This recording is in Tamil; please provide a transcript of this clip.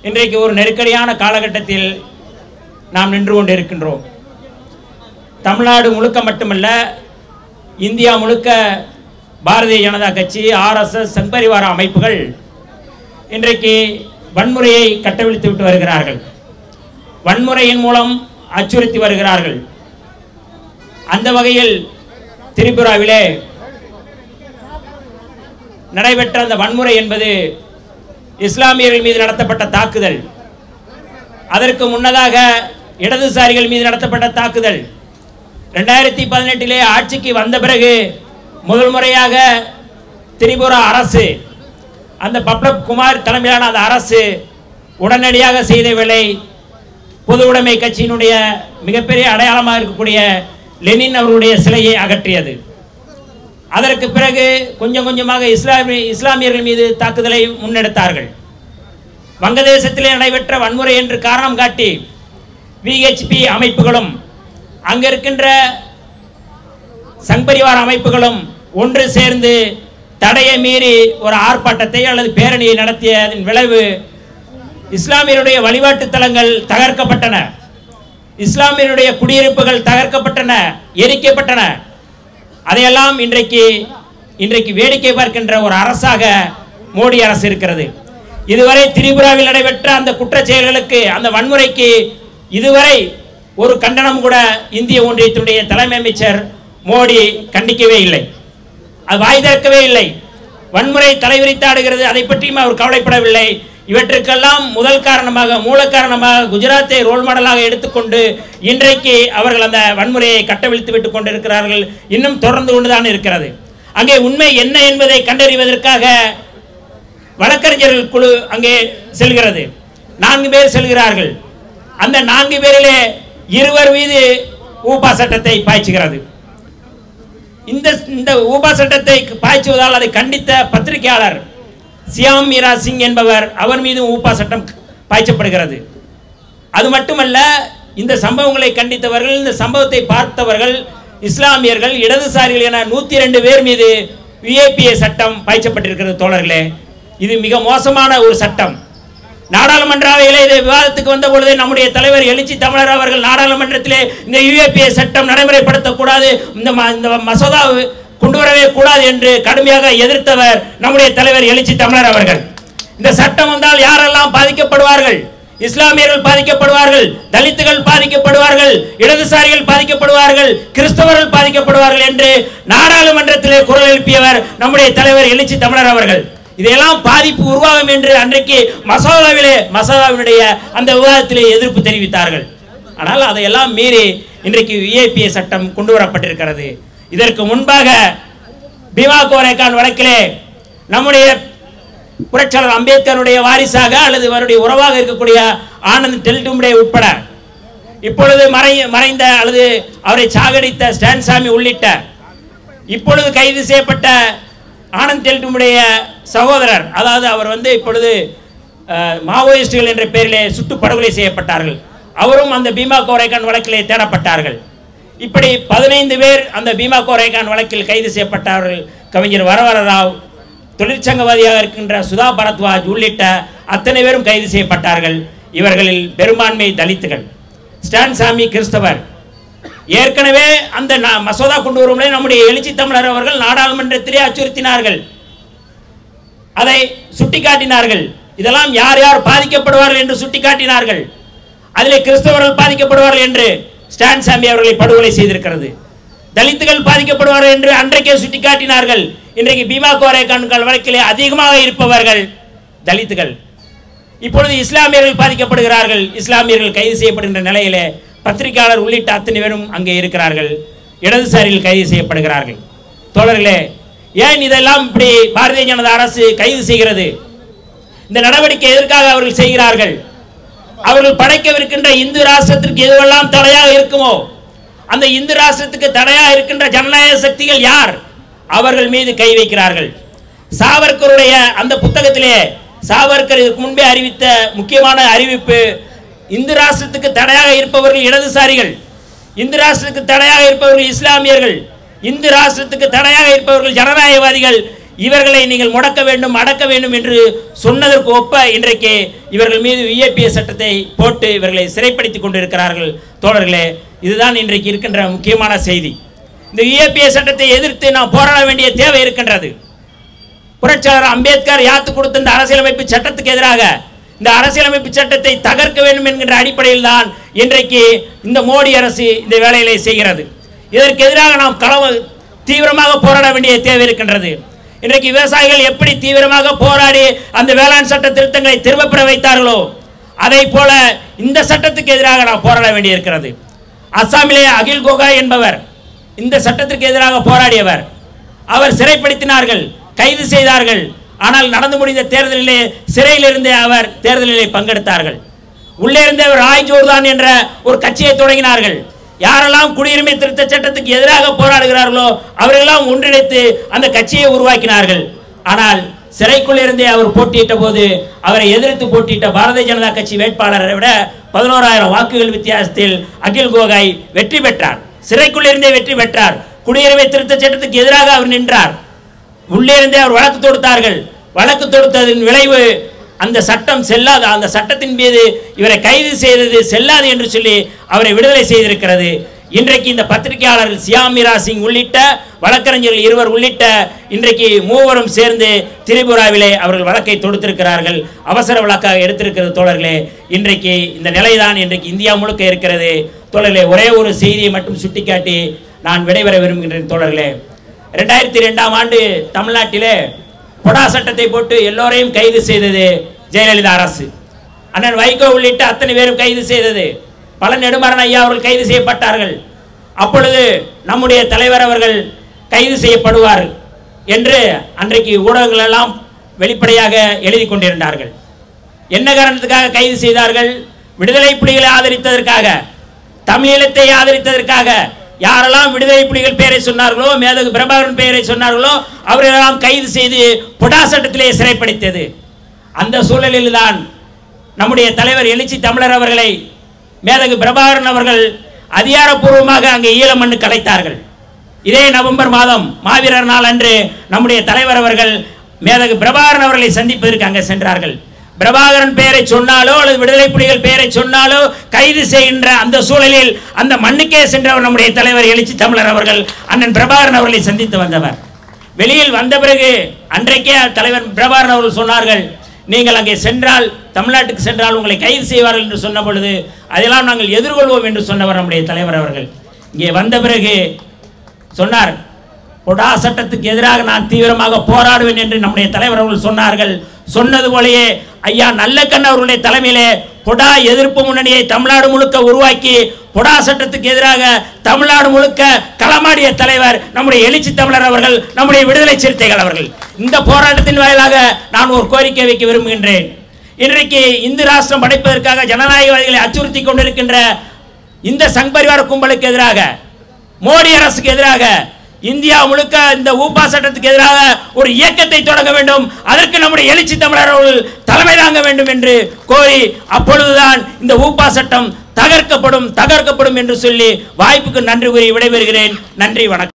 இன்றைக்கு ஒரு நெருக்கடியான காலகட்டத்தில் நாம் நின்று கொண்டிருக்கின்றோம் தமிழ்நாடு முழுக்க மட்டுமல்ல இந்தியா முழுக்க பாரதிய ஜனதா கட்சி ஆர்எஸ்எஸ் சங்பரிவார அமைப்புகள் இன்றைக்கு வன்முறையை கட்டவிழ்த்து விட்டு வருகிறார்கள் வன்முறையின் மூலம் அச்சுறுத்தி வருகிறார்கள் அந்த வகையில் திரிபுராவிலே நடைபெற்ற அந்த வன்முறை என்பது இஸ்லாமியர்கள் மீது நடத்தப்பட்ட தாக்குதல் அதற்கு முன்னதாக இடதுசாரிகள் மீது நடத்தப்பட்ட தாக்குதல் ரெண்டாயிரத்தி பதினெட்டிலே ஆட்சிக்கு வந்த பிறகு முதல் முறையாக திரிபுரா அரசு அந்த பப்ளப் குமார் தலைமையிலான அந்த அரசு உடனடியாக செய்த வேலை பொது உடைமை கட்சியினுடைய மிகப்பெரிய அடையாளமாக இருக்கக்கூடிய லெனின் அவர்களுடைய சிலையை அகற்றியது அதற்கு பிறகு கொஞ்சம் கொஞ்சமாக இஸ்லாமிய இஸ்லாமியர்கள் மீது தாக்குதலை முன்னெடுத்தார்கள் வங்கதேசத்திலே நடைபெற்ற வன்முறை என்று காரணம் காட்டி விஹெச்பி அமைப்புகளும் அங்கே இருக்கின்ற சங்பரிவார அமைப்புகளும் ஒன்று சேர்ந்து தடையை மீறி ஒரு ஆர்ப்பாட்டத்தை அல்லது பேரணியை நடத்தியதன் விளைவு இஸ்லாமியருடைய வழிபாட்டு தலங்கள் தகர்க்கப்பட்டன இஸ்லாமியருடைய குடியிருப்புகள் தகர்க்கப்பட்டன எரிக்கப்பட்டன அதையெல்லாம் இன்றைக்கு இன்றைக்கு வேடிக்கை பார்க்கின்ற ஒரு அரசாக மோடி அரசு இருக்கிறது இதுவரை திரிபுராவில் நடைபெற்ற அந்த குற்றச் செயல்களுக்கு அந்த வன்முறைக்கு இதுவரை ஒரு கண்டனம் கூட இந்திய ஒன்றியத்தினுடைய தலைமை அமைச்சர் மோடி கண்டிக்கவே இல்லை அது வாய் திறக்கவே இல்லை வன்முறை தலைவிரித்தாடுகிறது அதை பற்றியும் அவர் கவலைப்படவில்லை இவற்றுக்கெல்லாம் முதல் காரணமாக மூல காரணமாக குஜராத்தை ரோல் மாடலாக எடுத்துக்கொண்டு இன்றைக்கு அவர்கள் அந்த வன்முறையை கட்டவிழ்த்து விட்டு கொண்டிருக்கிறார்கள் இன்னும் தொடர்ந்து கொண்டுதான் இருக்கிறது அங்கே உண்மை என்ன என்பதை கண்டறிவதற்காக வழக்கறிஞர்கள் குழு அங்கே செல்கிறது நான்கு பேர் செல்கிறார்கள் அந்த நான்கு பேரிலே இருவர் மீது ஊபா சட்டத்தை பாய்ச்சுகிறது இந்த இந்த ஊபா சட்டத்தை பாய்ச்சுவதால் அதை கண்டித்த பத்திரிகையாளர் சியாம் மீரா சிங் என்பவர் அவர் மீது ஊப்பா சட்டம் பாய்ச்சப்படுகிறது அது மட்டுமல்ல இந்த சம்பவங்களை கண்டித்தவர்கள் இந்த சம்பவத்தை பார்த்தவர்கள் இஸ்லாமியர்கள் இடதுசாரிகள் என நூற்றி ரெண்டு பேர் மீது விஏபிஏ சட்டம் பாய்ச்சப்பட்டிருக்கிறது தோழர்களே இது மிக மோசமான ஒரு சட்டம் நாடாளுமன்ற அவையிலே இதை விவாதத்துக்கு வந்த பொழுது நம்முடைய தலைவர் எழுச்சி தமிழர் அவர்கள் நாடாளுமன்றத்திலே இந்த யுஏபிஏ சட்டம் நடைமுறைப்படுத்தக்கூடாது இந்த ம- இந்த மசோதா கொண்டு வரவே கூடாது என்று கடுமையாக எதிர்த்தவர் நம்முடைய தலைவர் எழுச்சி தமிழர் அவர்கள் இந்த சட்டம் வந்தால் யாரெல்லாம் பாதிக்கப்படுவார்கள் இஸ்லாமியர்கள் பாதிக்கப்படுவார்கள் தலித்துகள் பாதிக்கப்படுவார்கள் இடதுசாரிகள் பாதிக்கப்படுவார்கள் கிறிஸ்தவர்கள் பாதிக்கப்படுவார்கள் என்று நாடாளுமன்றத்திலே குரல் எழுப்பியவர் நம்முடைய தலைவர் எழுச்சி தமிழர் அவர்கள் இதையெல்லாம் பாதிப்பு உருவாகும் என்று அன்றைக்கு மசோதாவிலே மசோதாவினுடைய அந்த விவாதத்திலே எதிர்ப்பு தெரிவித்தார்கள் ஆனால் அதையெல்லாம் மீறி இன்றைக்கு விஐபிஏ சட்டம் கொண்டு வரப்பட்டிருக்கிறது இதற்கு முன்பாக பீமா கோரேகான் வழக்கிலே நம்முடைய புரட்சியாளர் அம்பேத்கருடைய வாரிசாக அல்லது அவருடைய உறவாக இருக்கக்கூடிய ஆனந்த் டெல்டும்டே உட்பட இப்பொழுது மறை மறைந்த அல்லது அவரை சாகடித்த ஸ்டான்சாமி உள்ளிட்ட இப்பொழுது கைது செய்யப்பட்ட ஆனந்த் டெல்டுமுடைய சகோதரர் அதாவது அவர் வந்து இப்பொழுது அஹ், மாவோயிஸ்டுகள் என்ற பெயரிலே சுட்டு படுகொலை செய்யப்பட்டார்கள் அவரும் அந்த பீமா கோரேகான் வழக்கிலே தேடப்பட்டார்கள் இப்படி பதினைந்து பேர் அந்த பீமா கோரேகான் வழக்கில் கைது செய்யப்பட்டார்கள் கவிஞர் வரவர ராவ் தொழிற்சங்கவாதியாக இருக்கின்ற சுதா பரத்வாஜ் உள்ளிட்ட அத்தனை பேரும் கைது செய்யப்பட்டார்கள் இவர்களில் பெரும்பான்மை தலித்துகள் ஸ்டான் சாமி கிறிஸ்தவர் ஏற்கனவே அந்த ந- மசோதா கொண்டு வரும்போது நம்முடைய எழுச்சி தமிழர் அவர்கள் நாடாளுமன்றத்திலே அச்சுறுத்தினார்கள் அதை சுட்டிக்காட்டினார்கள் இதெல்லாம் யார் யார் பாதிக்கப்படுவார்கள் என்று சுட்டிக்காட்டினார்கள் அதிலே கிறிஸ்தவர்கள் பாதிக்கப்படுவார்கள் என்று ஸ்டான் சாமி அவர்களை படுகொலை செய்திருக்கிறது தலித்துகள் பாதிக்கப்படுவார்கள் என்று அன்றைக்கே சுட்டிக்காட்டினார்கள் இன்றைக்கு பீமா கோரேகான்கள் வழக்கிலே அதிகமாக இருப்பவர்கள் தலித்துகள் இப்பொழுது இஸ்லாமியர்கள் பாதிக்கப்படுகிறார்கள் இஸ்லாமியர்கள் கைது செய்யப்படுகின்ற நிலையிலே பத்திரிகையாளர் உள்ளிட்ட அத்தனை பேரும் அங்கே இருக்கிறார்கள் இடதுசாரிகள் கைது செய்யப்படுகிறார்கள் தோழர்களே ஏன் இதெல்லாம் இப்படி பாரதிய ஜனதா அரசு கைது செய்கிறது இந்த நடவடிக்கை எதற்காக அவர்கள் செய்கிறார்கள் அவர்கள் படைக்கவிருக்கின்ற இந்து ராஷ்டிரத்திற்கு எதுவெல்லாம் தடையாக இருக்குமோ அந்த இந்து ராஷ்டிரத்துக்கு தடையாக இருக்கின்ற ஜனநாயக சக்திகள் யார் அவர்கள் மீது கை வைக்கிறார்கள் சாவர்கருடைய அந்த புத்தகத்திலே சாவர்கர் இதற்கு முன்பே அறிவித்த முக்கியமான அறிவிப்பு இந்து ராஷ்டிரத்துக்கு தடையாக இருப்பவர்கள் இடதுசாரிகள் இந்து ராஷ்டிரத்துக்கு தடையாக இருப்பவர்கள் இஸ்லாமியர்கள் இந்து ராஷ்டிரத்துக்கு தடையாக இருப்பவர்கள் ஜனநாயகவாதிகள் இவர்களை நீங்கள் முடக்க வேண்டும் அடக்க வேண்டும் என்று சொன்னதற்கு ஒப்ப இன்றைக்கு இவர்கள் மீது விஏபிஎஸ் சட்டத்தை போட்டு இவர்களை சிறைப்படுத்திக் கொண்டிருக்கிறார்கள் தோழர்களே இதுதான் இன்றைக்கு இருக்கின்ற முக்கியமான செய்தி இந்த விஏபிஎஸ் சட்டத்தை எதிர்த்து நாம் போராட வேண்டிய தேவை இருக்கின்றது புரட்சியாளர் அம்பேத்கர் யாத்து கொடுத்த இந்த அரசியலமைப்பு சட்டத்துக்கு எதிராக இந்த அரசியலமைப்பு சட்டத்தை தகர்க்க வேண்டும் என்கின்ற அடிப்படையில் தான் இன்றைக்கு இந்த மோடி அரசு இந்த வேலைகளை செய்கிறது இதற்கு எதிராக நாம் களவ தீவிரமாக போராட வேண்டிய தேவை இருக்கின்றது இன்றைக்கு விவசாயிகள் எப்படி தீவிரமாக போராடி அந்த வேளாண் சட்ட திருத்தங்களை திரும்பப் பெற வைத்தார்களோ அதை போல இந்த சட்டத்துக்கு எதிராக நாம் போராட வேண்டியிருக்கிறது அஸ்ஸாமிலே அகில் கோகாய் என்பவர் இந்த சட்டத்திற்கு எதிராக போராடியவர் அவர் சிறைப்படுத்தினார்கள் கைது செய்தார்கள் ஆனால் நடந்து முடிந்த தேர்தலிலே சிறையிலிருந்தே அவர் தேர்தலிலே பங்கெடுத்தார்கள் உள்ளே இருந்தே அவர் ராய் ஜோர்தான் என்ற ஒரு கட்சியை தொடங்கினார்கள் யாரெல்லாம் குடியுரிமை திருத்த சட்டத்துக்கு எதிராக போராடுகிறார்களோ அவர்களெல்லாம் ஒன்றிணைத்து அந்த கட்சியை உருவாக்கினார்கள் ஆனால் சிறைக்குள் இருந்தே அவர் போட்டியிட்ட போது அவரை எதிர்த்து போட்டியிட்ட பாரதிய ஜனதா கட்சி வேட்பாளரை விட பதினோராயிரம் வாக்குகள் வித்தியாசத்தில் அகில் கோகாய் வெற்றி பெற்றார் சிறைக்குள் இருந்தே வெற்றி பெற்றார் குடியுரிமை திருத்த சட்டத்துக்கு எதிராக அவர் நின்றார் உள்ளே இருந்தே அவர் வழக்கு தொடுத்தார்கள் வழக்கு தொடுத்ததன் விளைவு அந்த சட்டம் செல்லாது அந்த சட்டத்தின் மீது இவரை கைது செய்தது செல்லாது என்று சொல்லி அவரை விடுதலை செய்திருக்கிறது இன்றைக்கு இந்த பத்திரிகையாளர் சியாமிரா சிங் உள்ளிட்ட வழக்கறிஞர்கள் இருவர் உள்ளிட்ட இன்றைக்கு மூவரும் சேர்ந்து திரிபுராவிலே அவர்கள் வழக்கை தொடுத்திருக்கிறார்கள் அவசர வழக்காக எடுத்திருக்கிறது தோழர்களே இன்றைக்கு இந்த நிலைதான் இன்றைக்கு இந்தியா முழுக்க இருக்கிறது தோழர்களே ஒரே ஒரு செய்தியை மட்டும் சுட்டிக்காட்டி நான் விடைபெற விரும்புகின்றேன் தோழர்களே ரெண்டாயிரத்தி ரெண்டாம் ஆண்டு தமிழ்நாட்டிலே பொடா சட்டத்தை போட்டு எல்லோரையும் கைது செய்தது ஜெயலலிதா அரசு அண்ணன் வைகோ உள்ளிட்ட அத்தனை பேரும் கைது செய்தது பல நெடுமாறன் ஐயா அவர்கள் கைது செய்யப்பட்டார்கள் அப்பொழுது நம்முடைய தலைவர் அவர்கள் கைது செய்யப்படுவார் என்று அன்றைக்கு ஊடகங்கள் எல்லாம் வெளிப்படையாக எழுதி கொண்டிருந்தார்கள் என்ன காரணத்துக்காக கைது செய்தார்கள் விடுதலை புலிகளை ஆதரித்ததற்காக தமிழீழத்தை ஆதரித்ததற்காக யாரெல்லாம் விடுதலை புலிகள் பெயரை சொன்னார்களோ மேதகு பிரபாகரன் பெயரை சொன்னார்களோ அவர்களெல்லாம் கைது செய்து புடா சட்டத்திலே சிறைப்படுத்தியது அந்த சூழலில் தான் நம்முடைய தலைவர் எழுச்சி தமிழர் அவர்களை மேதகு பிரபாகரன் அவர்கள் அதிகாரப்பூர்வமாக அங்கே ஈழமண்ணு கலைத்தார்கள் இதே நவம்பர் மாதம் மாவீரர் நாள் அன்று நம்முடைய தலைவர் அவர்கள் மேதகு பிரபாகரன் அவர்களை சந்திப்பதற்கு அங்கே சென்றார்கள் பிரபாகரன் பெயரை சொன்னாலோ அல்லது விடுதலை புலிகள் பெயரை சொன்னாலோ கைது செய்கின்ற அந்த சூழலில் அந்த மண்ணுக்கே சென்றவர் நம்முடைய தலைவர் எழுச்சி தமிழர் அவர்கள் அண்ணன் பிரபாகரன் அவர்களை சந்தித்து வந்தவர் வெளியில் வந்த பிறகு அன்றைக்கே தலைவர் பிரபாகரன் அவர்கள் சொன்னார்கள் நீங்கள் அங்கே சென்றால் தமிழ்நாட்டுக்கு சென்றால் உங்களை கைது செய்வார்கள் என்று சொன்ன பொழுது அதெல்லாம் நாங்கள் எதிர்கொள்வோம் என்று சொன்னவர் நம்முடைய தலைவர் அவர்கள் இங்கே வந்த பிறகு சொன்னார் பொடா சட்டத்துக்கு எதிராக நான் தீவிரமாக போராடுவேன் என்று நம்முடைய தலைவர் அவர்கள் சொன்னார்கள் சொன்னது போலயே ஐயா நல்லக்கண் அவர்களுடைய தலைமையிலே பொடா எதிர்ப்பு முன்னணியை தமிழ்நாடு முழுக்க உருவாக்கி பொடா சட்டத்துக்கு எதிராக தமிழ்நாடு முழுக்க களமாடிய தலைவர் நம்முடைய எழுச்சி தமிழர் அவர்கள் நம்முடைய விடுதலை சிறுத்தைகள் அவர்கள் இந்த போராட்டத்தின் வாயிலாக நான் ஒரு கோரிக்கை வைக்க விரும்புகின்றேன் இன்றைக்கு இந்து ராஷ்டிரம் படைப்பதற்காக ஜனநாயகவாதிகளை அச்சுறுத்தி கொண்டிருக்கின்ற இந்த சங் பரிவார கும்பலுக்கு எதிராக மோடி அரசுக்கு எதிராக இந்தியா முழுக்க இந்த ஊப்பா சட்டத்துக்கு எதிராக ஒரு இயக்கத்தை தொடங்க வேண்டும் அதற்கு நம்முடைய எழுச்சி தமிழர் அவர்கள் தலைமை தாங்க வேண்டும் என்று கோரி அப்பொழுதுதான் இந்த ஊப்பா சட்டம் தகர்க்கப்படும் தகர்க்கப்படும் என்று சொல்லி வாய்ப்புக்கு நன்றி கூறி விடைபெறுகிறேன் நன்றி வணக்கம்